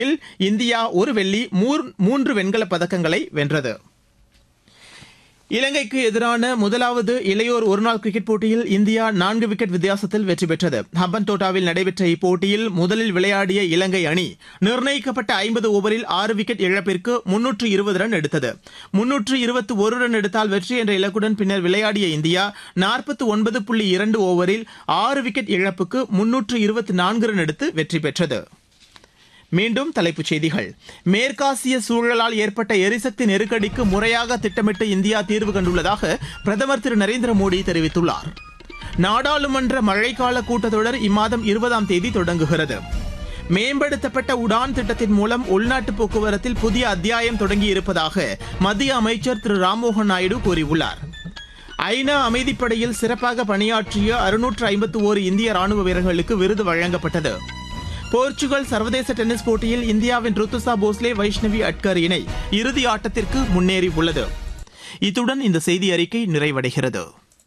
India ஒரு வெள்ளி மூன்று வெண்கலப் பதக்கங்களை வென்றது இலங்கைக்கு எதிரான முதலாவது இளையோர் ஒருநாள் கிரிக்கெட் போட்டியில் இந்தியா நான்கு விக்கெட் வித்தியாசத்தில் வெற்றி பெற்றது ஹம்பன்தோட்டாவில் நடைபெற்ற இப்போட்டியில் முதலில் விளையாடிய இலங்கை அணி நிர்ணயிக்கப்பட்ட ஐம்பது ஓவரில் ஆறு விக்கெட் இழப்பிற்கு முன்னூற்று இருபது ரன் எடுத்தது முன்னூற்று இருபத்தி ஒரு ரன் எடுத்தால் வெற்றி என்ற இலக்குடன் பின்னர் விளையாடிய இந்தியா நாற்பத்தி ஒன்பது புள்ளி இரண்டு ஓவரில் ஆறு விக்கெட் இழப்புக்கு முன்னூற்று இருபத்தி நான்கு ரன் எடுத்து வெற்றி பெற்றது மீண்டும் தலைப்புச் செய்திகள் மேற்காசிய சூழலால் ஏற்பட்ட எரிசக்தி நெருக்கடிக்கு முறையாக திட்டமிட்டு இந்தியா தீர்வு கண்டுள்ளதாக பிரதமர் திரு நரேந்திர மோடி தெரிவித்துள்ளார் நாடாளுமன்ற மழைக்கால கூட்டத்தொடர் இம்மாதம் இருபதாம் தேதி தொடங்குகிறது மேம்படுத்தப்பட்ட உடான் திட்டத்தின் மூலம் உள்நாட்டு போக்குவரத்தில் புதிய அத்தியாயம் தொடங்கியிருப்பதாக மத்திய அமைச்சர் திரு ராம்மோகன் நாயுடு கூறியுள்ளார் ஐநா அமைதிப்படையில் சிறப்பாக பணியாற்றிய அறுநூற்று ஐம்பத்து ஓரு இந்திய ராணுவ வீரர்களுக்கு விருது வழங்கப்பட்டது போர்ச்சுகல் சர்வதேச டென்னிஸ் போட்டியில் இந்தியாவின் ருத்துசா போஸ்லே வைஷ்ணவி அட்கர் இணை இறுதி ஆட்டத்திற்கு முன்னேறி உள்ளது இத்துடன் இந்த செய்தி அறிக்கை நிறைவடைகிறது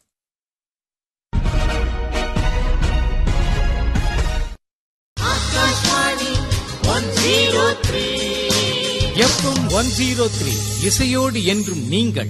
எஃப்எம் ஒன் ஜீரோ த்ரீ இசையோடு என்றும் நீங்கள்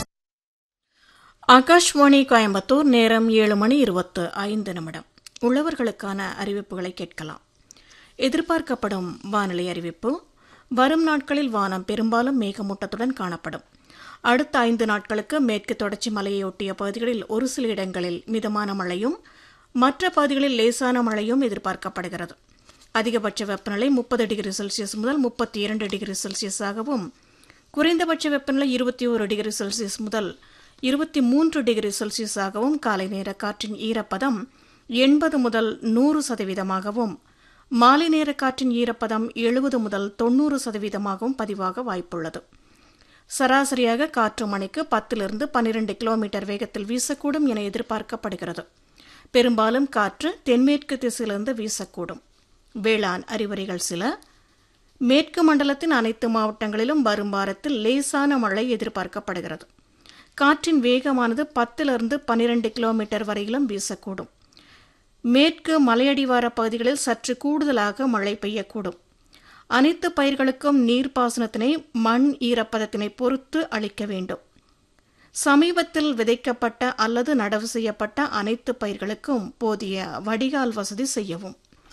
ஆகாஷ்வாணி கோயம்புத்தூர் நேரம் ஏழு மணி இருபத்து ஐந்து நிமிடம் உள்ளவர்களுக்கான அறிவிப்புகளை கேட்கலாம் எதிர்பார்க்கப்படும் வானிலை அறிவிப்பு வரும் நாட்களில் வானம் பெரும்பாலும் மேகமூட்டத்துடன் காணப்படும் அடுத்த ஐந்து நாட்களுக்கு மேற்கு தொடர்ச்சி மலையொட்டிய பகுதிகளில் ஒரு சில இடங்களில் மிதமான மழையும் மற்ற பகுதிகளில் லேசான மழையும் எதிர்பார்க்கப்படுகிறது அதிகபட்ச வெப்பநிலை முப்பது டிகிரி செல்சியஸ் முதல் முப்பத்தி இரண்டு டிகிரி செல்சியஸாகவும் குறைந்தபட்ச வெப்பநிலை இருபத்தி ஒரு டிகிரி செல்சியஸ் முதல் இருபத்தி மூன்று டிகிரி செல்சியஸாகவும் காலை நேர காற்றின் ஈரப்பதம் எண்பது முதல் நூறு சதவீதமாகவும் மாலை நேர காற்றின் ஈரப்பதம் எழுபது முதல் தொன்னூறு சதவீதமாகவும் பதிவாக வாய்ப்புள்ளது சராசரியாக காற்று மணிக்கு பத்திலிருந்து பன்னிரண்டு கிலோமீட்டர் வேகத்தில் வீசக்கூடும் என எதிர்பார்க்கப்படுகிறது பெரும்பாலும் காற்று தென்மேற்கு திசையிலிருந்து வீசக்கூடும் வேளாண் அறிவுரைகள் சில மேற்கு மண்டலத்தின் அனைத்து மாவட்டங்களிலும் வரும் வாரத்தில் லேசான மழை எதிர்பார்க்கப்படுகிறது காற்றின் வேகமானது பத்திலிருந்து பனிரெண்டு கிலோமீட்டர் வரையிலும் வீசக்கூடும் மேற்கு மலையடிவார பகுதிகளில் சற்று கூடுதலாக மழை பெய்யக்கூடும் அனைத்து பயிர்களுக்கும் நீர்ப்பாசனத்தினை மண் ஈரப்பதத்தினை பொறுத்து அளிக்க வேண்டும் சமீபத்தில் விதைக்கப்பட்ட அல்லது நடவு செய்யப்பட்ட அனைத்து பயிர்களுக்கும் போதிய வடிகால் வசதி செய்யவும்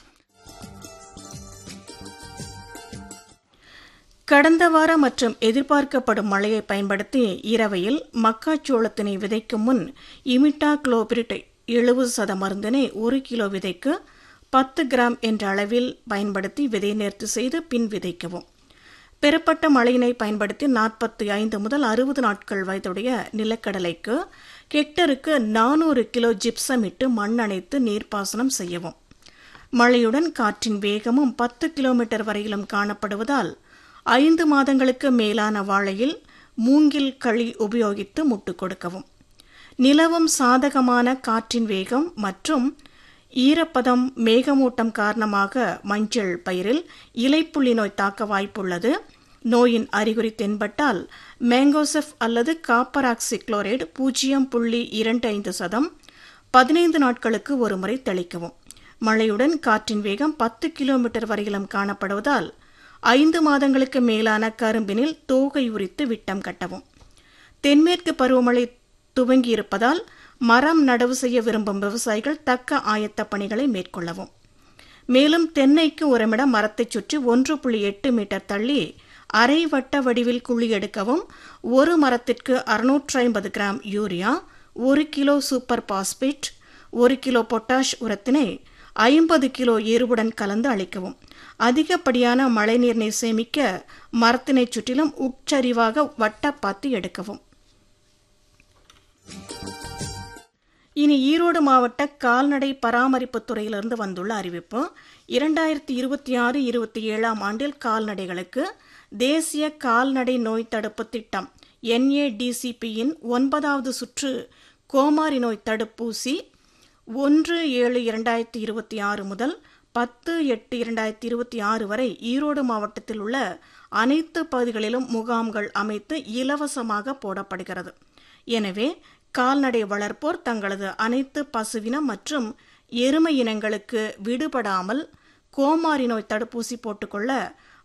கடந்த வார மற்றும் எதிர்பார்க்கப்படும் மழையை பயன்படுத்தி இரவையில் மக்காச்சோளத்தினை விதைக்கும் முன் இமிட்டா குளோபிரிட் எழுபது சத மருந்தினை ஒரு கிலோ விதைக்கு பத்து கிராம் என்ற அளவில் பயன்படுத்தி விதை நேர்த்து செய்து பின் விதைக்கவும் பெறப்பட்ட மழையினை பயன்படுத்தி நாற்பத்தி ஐந்து முதல் அறுபது நாட்கள் வயதுடைய நிலக்கடலைக்கு ஹெக்டருக்கு நானூறு கிலோ ஜிப்சம் இட்டு மண் அணைத்து நீர்ப்பாசனம் செய்யவும் மழையுடன் காற்றின் வேகமும் பத்து கிலோமீட்டர் வரையிலும் காணப்படுவதால் ஐந்து மாதங்களுக்கு மேலான வாழையில் மூங்கில் களி உபயோகித்து முட்டு கொடுக்கவும் நிலவும் சாதகமான காற்றின் வேகம் மற்றும் ஈரப்பதம் மேகமூட்டம் காரணமாக மஞ்சள் பயிரில் இலைப்புள்ளி நோய் தாக்க வாய்ப்புள்ளது நோயின் அறிகுறி தென்பட்டால் மேங்கோசெஃப் அல்லது காப்பர் ஆக்சிக்ளோரைடு பூஜ்ஜியம் புள்ளி இரண்டு ஐந்து சதம் பதினைந்து நாட்களுக்கு ஒருமுறை தெளிக்கவும் மழையுடன் காற்றின் வேகம் பத்து கிலோமீட்டர் வரையிலும் காணப்படுவதால் ஐந்து மாதங்களுக்கு மேலான கரும்பினில் தோகை உரித்து விட்டம் கட்டவும் தென்மேற்கு பருவமழை துவங்கியிருப்பதால் மரம் நடவு செய்ய விரும்பும் விவசாயிகள் தக்க ஆயத்த பணிகளை மேற்கொள்ளவும் மேலும் தென்னைக்கு உரமிட மரத்தைச் சுற்றி ஒன்று புள்ளி எட்டு மீட்டர் தள்ளி அரை வட்ட வடிவில் குழி எடுக்கவும் ஒரு மரத்திற்கு அறுநூற்று ஐம்பது கிராம் யூரியா ஒரு கிலோ சூப்பர் பாஸ்பேட் ஒரு கிலோ பொட்டாஷ் உரத்தினை ஐம்பது கிலோ எருவுடன் கலந்து அளிக்கவும் அதிகப்படியான மழைநீரினை சேமிக்க மரத்தினை சுற்றிலும் உட்சரிவாக வட்டப்பாத்தி எடுக்கவும் இனி ஈரோடு மாவட்ட கால்நடை பராமரிப்பு துறையிலிருந்து வந்துள்ள அறிவிப்பு இரண்டாயிரத்தி இருபத்தி ஆறு இருபத்தி ஏழாம் ஆண்டில் கால்நடைகளுக்கு தேசிய கால்நடை நோய் தடுப்பு திட்டம் என்ஏடிசிபியின் ஒன்பதாவது சுற்று கோமாரி நோய் தடுப்பூசி ஒன்று ஏழு இரண்டாயிரத்தி இருபத்தி ஆறு முதல் பத்து எட்டு இரண்டாயிரத்தி இருபத்தி ஆறு வரை ஈரோடு மாவட்டத்தில் உள்ள அனைத்து பகுதிகளிலும் முகாம்கள் அமைத்து இலவசமாக போடப்படுகிறது எனவே கால்நடை வளர்ப்போர் தங்களது அனைத்து பசுவினம் மற்றும் எருமை இனங்களுக்கு விடுபடாமல் கோமாரி நோய் தடுப்பூசி போட்டுக்கொள்ள